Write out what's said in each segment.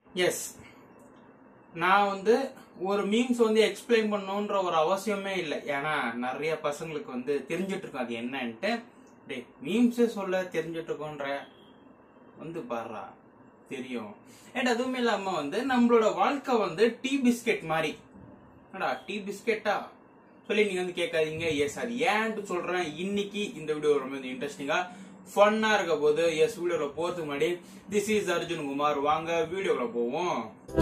S நான் வந்து ஒரு மீம்ஸ் வந்து எக்ஸ்பிளைன் பண்ணணுன்ற ஒரு அவசியமே இல்லை ஏன்னா நிறைய பசங்களுக்கு வந்து தெரிஞ்சிட்டு இருக்கும் அது என்னன்ட்டு டே மீம்ஸே சொல்ல தெரிஞ்சிட்டு இருக்கோன்ற வந்து பாரா தெரியும் அண்ட் அதுவும் இல்லாம வந்து நம்மளோட வாழ்க்கை வந்து டீ பிஸ்கெட் மாதிரி என்னடா டீ பிஸ்கெட்டா சொல்லி நீங்க வந்து கேட்காதீங்க எஸ் அது ஏன்ட்டு சொல்றேன் இன்னைக்கு இந்த வீடியோ ரொம்ப இன்ட்ரெஸ்டிங்கா ஃபன்னா இருக்க போது எஸ் வீடியோல போறதுக்கு முன்னாடி திஸ் இஸ் அர்ஜுன் குமார் வாங்க வீடியோல போவோம்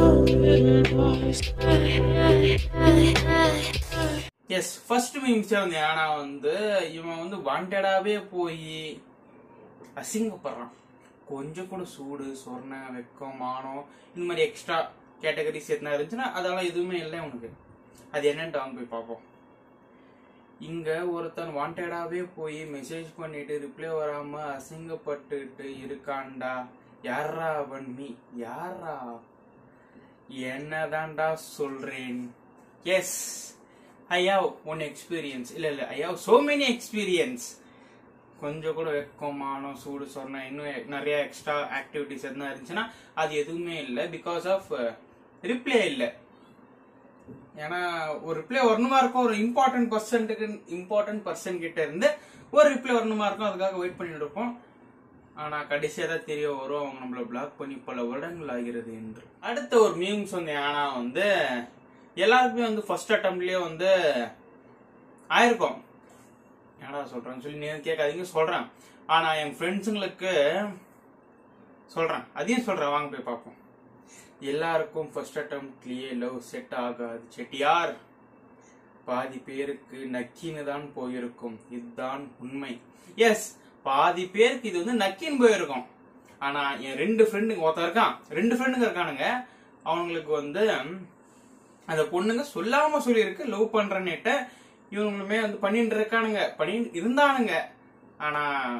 எஸ் ஃபர்ஸ்ட் மீம்ஸே வந்து ஏன்னா வந்து இவன் வந்து வாண்டடாவே போய் அசிங்கப்படுறான் கொஞ்சம் கூட சூடு சொர்ண வெக்கம் மானம் இந்த மாதிரி எக்ஸ்ட்ரா கேட்டகரிஸ் எதுனா இருந்துச்சுன்னா அதெல்லாம் எதுவுமே இல்லை உனக்கு அது என்னன்ட்டு வாங்க போய் பார்ப்போம் இங்க ஒருத்தன் வாண்டடாவே போய் மெசேஜ் பண்ணிட்டு ரிப்ளை வராம அசிங்கப்பட்டுட்டு இருக்கான்டா யாரா அவன் நீ யாரா என்னதான்டா சொல்றேன் yes I have one experience இல்ல இல்ல I have so many experience கொஞ்சம் கூட வெக்கமானம் சூடு சொன்ன இன்னும் நிறைய எக்ஸ்ட்ரா ஆக்டிவிட்டிஸ் எதுனா இருந்துச்சுன்னா அது எதுவுமே இல்லை பிகாஸ் ஆஃப் ரிப்ளை இல்லை ஏன்னா ஒரு ரிப்ளை வரணுமா இருக்கும் ஒரு இம்பார்ட்டன்ட் பர்சன்ட்டுக்கு இம்பார்ட்டன்ட் பர்சன் கிட்ட இருந்து ஒரு ரிப்ளை வரணுமா இருக்கும் அதுக்காக வெயிட் பண்ணிட்டு இருப்போம் ஆனா கடைசியா தான் தெரிய வரும் அவங்க நம்மள பிளாக் பண்ணி பல வருடங்கள் ஆகிறது என்று அடுத்த ஒரு மீம்ஸ் வந்து ஆனா வந்து எல்லாருக்குமே வந்து ஃபர்ஸ்ட் அட்டம்ப்ட்லயே வந்து ஆயிருக்கும் என்னடா சொல்றேன்னு சொல்லி நீங்க கேட்காதீங்க சொல்றேன் ஆனா என் ஃப்ரெண்ட்ஸுங்களுக்கு சொல்றேன் அதையும் சொல்றேன் வாங்க போய் பார்ப்போம் எல்லாருக்கும் ஃபர்ஸ்ட் அட்டம்ப்ட்லயே லவ் செட் ஆகாது செட்டியார் பாதி பேருக்கு நக்கின்னு தான் போயிருக்கும் இதுதான் உண்மை எஸ் பாதி பேருக்கு இது வந்து நக்கின்னு போயிருக்கும் ஆனா என் ரெண்டு ஃப்ரெண்டுங்க ஒருத்தன் இருக்கான் ரெண்டு ஃப்ரெண்டுங்க இருக்கானுங்க அவங்களுக்கு வந்து அந்த பொண்ணுங்க சொல்லாம சொல்லியிருக்கு லவ் பண்றேன்னுட்டு இவங்களுமே வந்து பண்ணிட்டு இருக்கானுங்க பண்ணி இருந்தானுங்க ஆனா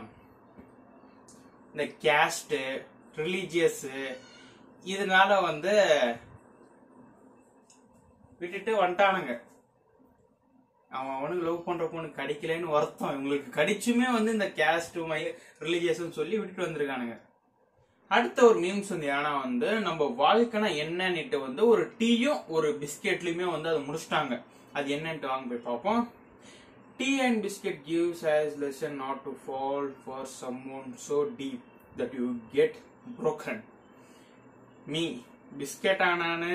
இந்த கேஸ்ட் ரிலீஜியஸ் இதனால வந்து விட்டுட்டு வந்துட்டானுங்க அவன் அவனுக்கு லவ் பண்ற பொண்ணு கிடைக்கலன்னு வருத்தம் இவங்களுக்கு கிடைச்சுமே வந்து இந்த கேஸ்ட் ரிலீஜியஸ் சொல்லி விட்டுட்டு வந்திருக்கானுங்க அடுத்த ஒரு மீம்ஸ் வந்து ஏன்னா வந்து நம்ம வாழ்க்கைனா என்னன்னுட்டு வந்து ஒரு டீயும் ஒரு பிஸ்கெட்லயுமே வந்து அதை முடிச்சிட்டாங்க அது என்னன்ட்டு வாங்க போய் பார்ப்போம் tea and biscuit gives as lesson not to fall for someone so deep that you get broken me biscuit ஆனானு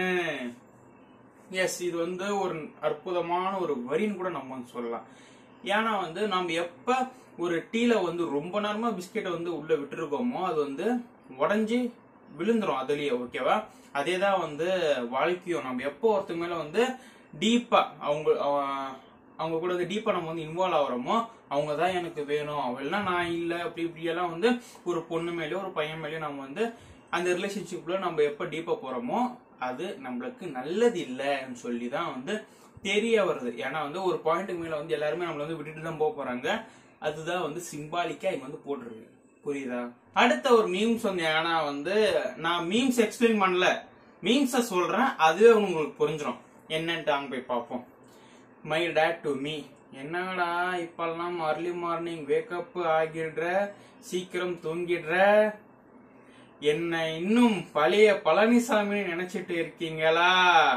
எஸ் இது வந்து ஒரு அற்புதமான ஒரு வரின்னு கூட நம்ம வந்து சொல்லலாம் ஏன்னா வந்து நம்ம எப்ப ஒரு டீல வந்து ரொம்ப நேரமா பிஸ்கெட்டை வந்து உள்ள விட்டுருக்கோமோ அது வந்து உடஞ்சி விழுந்துரும் அதுலயே ஓகேவா அதே தான் வந்து வாழ்க்கையும் நம்ம எப்போ ஒருத்தர் மேல வந்து டீப்பா அவங்க அவ- அவங்க கூட வந்து டீப்பா நம்ம வந்து இன்வால்வ் ஆகுறோமோ அவங்க தான் எனக்கு வேணும் அவள்லாம் நான் இல்லை அப்படி இப்படி எல்லாம் வந்து ஒரு பொண்ணு மேலேயோ ஒரு பையன் மேலேயோ நம்ம வந்து அந்த ரிலேஷன்ஷிப்ல நம்ம எப்ப டீப்பா போறோமோ அது நம்மளுக்கு நல்லது இல்லைன்னு சொல்லி தான் வந்து தெரிய வருது ஏன்னா வந்து ஒரு பாயிண்ட்டுக்கு மேல வந்து எல்லாருமே நம்மள வந்து விட்டுட்டு தான் போக போறாங்க அதுதான் வந்து சிம்பாலிக்கா இங்க வந்து போட்டுருக்கு புரியுதா அடுத்த ஒரு மீம்ஸ் வந்து ஏன்னா வந்து நான் மீம்ஸ் எக்ஸ்பிளைன் பண்ணல மீம்ஸ சொல்றேன் அதுவே உங்களுக்கு புரிஞ்சிடும் என்னன்ட்டு அங்க போய் பார்ப்போம் மை டேட் டு மீ என்னடா இப்பெல்லாம் அர்லி மார்னிங் வேக்கப் ஆகிடுற சீக்கிரம் தூங்கிடுற என்ன இன்னும் பழைய பழனிசாமி நினைச்சிட்டு இருக்கீங்களா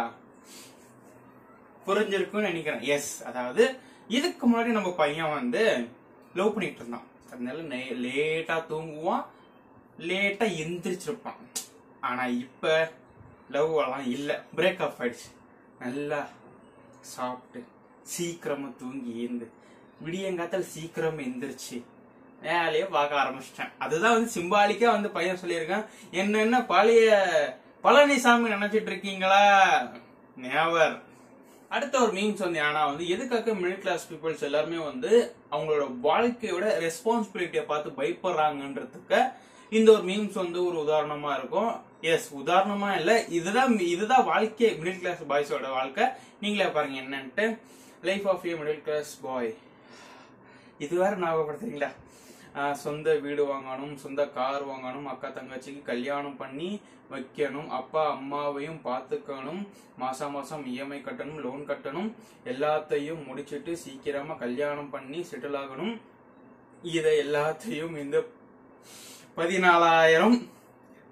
புரிஞ்சிருக்கும்னு நினைக்கிறேன் எஸ் அதாவது இதுக்கு முன்னாடி நம்ம பையன் வந்து லவ் பண்ணிட்டு இருந்தான் அதனால லேட்டா தூங்குவான் லேட்டா எந்திரிச்சிருப்பான் ஆனா இப்ப லவ் எல்லாம் இல்ல பிரேக்கப் ஆயிடுச்சு நல்லா சாப்பிட்டு சீக்கிரமா தூங்கி ஏந்து விடியங்காத்தால் சீக்கிரம் எந்திரிச்சு வேலையை பார்க்க ஆரம்பிச்சிட்டேன் அதுதான் வந்து சிம்பாலிக்கா வந்து பையன் சொல்லியிருக்கான் என்னென்ன பழைய பழனிசாமி நினைச்சிட்டு இருக்கீங்களா நேவர் அடுத்த ஒரு மீம்ஸ் வந்து ஆனா வந்து எதுக்காக மிடில் கிளாஸ் பீப்புள்ஸ் எல்லாருமே வந்து அவங்களோட வாழ்க்கையோட ரெஸ்பான்சிபிலிட்டியை பார்த்து பயப்படுறாங்கன்றதுக்கு இந்த ஒரு மீம்ஸ் வந்து ஒரு உதாரணமா இருக்கும் எஸ் உதாரணமா இல்ல இதுதான் இதுதான் வாழ்க்கை மிடில் கிளாஸ் பாய்ஸோட வாழ்க்கை நீங்களே பாருங்க என்னன்ட்டு life of a middle class boy இது வேற ஞாபகப்படுத்துறீங்களா ஆஹ் சொந்த வீடு வாங்கணும் சொந்த கார் வாங்கணும் அக்கா தங்கச்சிக்கு கல்யாணம் பண்ணி வைக்கணும் அப்பா அம்மாவையும் பார்த்துக்கணும் மாசம் மாசம் இஎம்ஐ கட்டணும் லோன் கட்டணும் எல்லாத்தையும் முடிச்சிட்டு சீக்கிரமா கல்யாணம் பண்ணி செட்டில் ஆகணும் இதை எல்லாத்தையும் இந்த பதினாலாயிரம்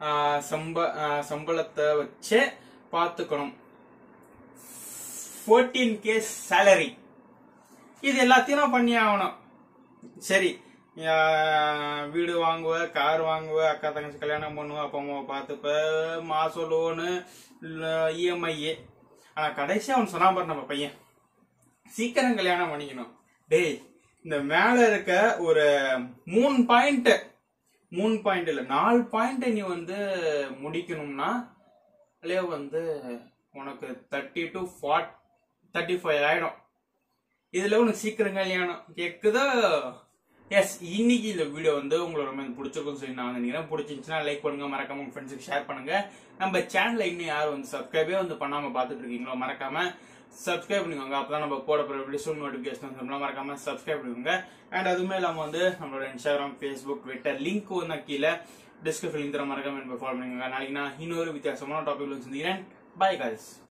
ஆஹ் சம்ப ஆஹ் சம்பளத்தை வச்சே பார்த்துக்கணும் ஃபோர்டீன் கே சேலரி இது எல்லாத்தையும் நான் பண்ணி ஆகணும் சரி ஆஹ் வீடு வாங்குவ கார் வாங்குவ அக்கா தங்கச்சி கல்யாணம் பண்ணுவ அப்பா அம்மாவை பார்த்துப்ப மாசம் லோனு இஎம்ஐ ஆனா கடைசியா அவன் சொன்னா பாரு நம்ம பையன் சீக்கிரம் கல்யாணம் பண்ணிக்கணும் டேய் இந்த மேல இருக்க ஒரு மூணு பாயிண்ட் மூணு பாயிண்ட் இல்ல நாலு பாயிண்ட் நீ வந்து முடிக்கணும்னா அதுலயே வந்து உனக்கு thirty to forty thirty five ஆயிடும் இதுல உனக்கு சீக்கிரம் கல்யாணம் கேக்குதா எஸ் இன்னைக்கு இந்த வீடியோ வந்து உங்களுக்கு ரொம்ப பிடிச்சிருக்கும் சொல்லி நான் நினைக்கிறேன் பிடிச்சிருந்துச்சுன்னா லைக் பண்ணுங்க மறக்காம உங்க ஃப்ரெண்ட்ஸுக்கு ஷேர் பண்ணுங்க நம்ம சேனல்ல இன்னும் யாரும் வந்து சப்ஸ்கிரைபே வந்து பண்ணாம பார்த்துட்டு இருக்கீங்களோ மறக்காம சப்ஸ்கிரைப் பண்ணிக்கோங்க அப்பதான் நம்ம போட போற வீடியோஸ் நோட்டிபிகேஷன் நம்மளாம் மறக்காம சப்ஸ்கிரைப் பண்ணிக்கோங்க அண்ட் அதுவுமே இல்லாம வந்து நம்மளோட இன்ஸ்டாகிராம் ஃபேஸ்புக் ட்விட்டர் லிங்க் வந்து கீழே டிஸ்கிரிப்ஷன் லிங்க் தர மறக்காம ஃபாலோ பண்ணிக்கோங்க நாளைக்கு நான் இன்னொரு வித்தியாசமான டாபிக்ல சந்திக்கிறேன் பை guys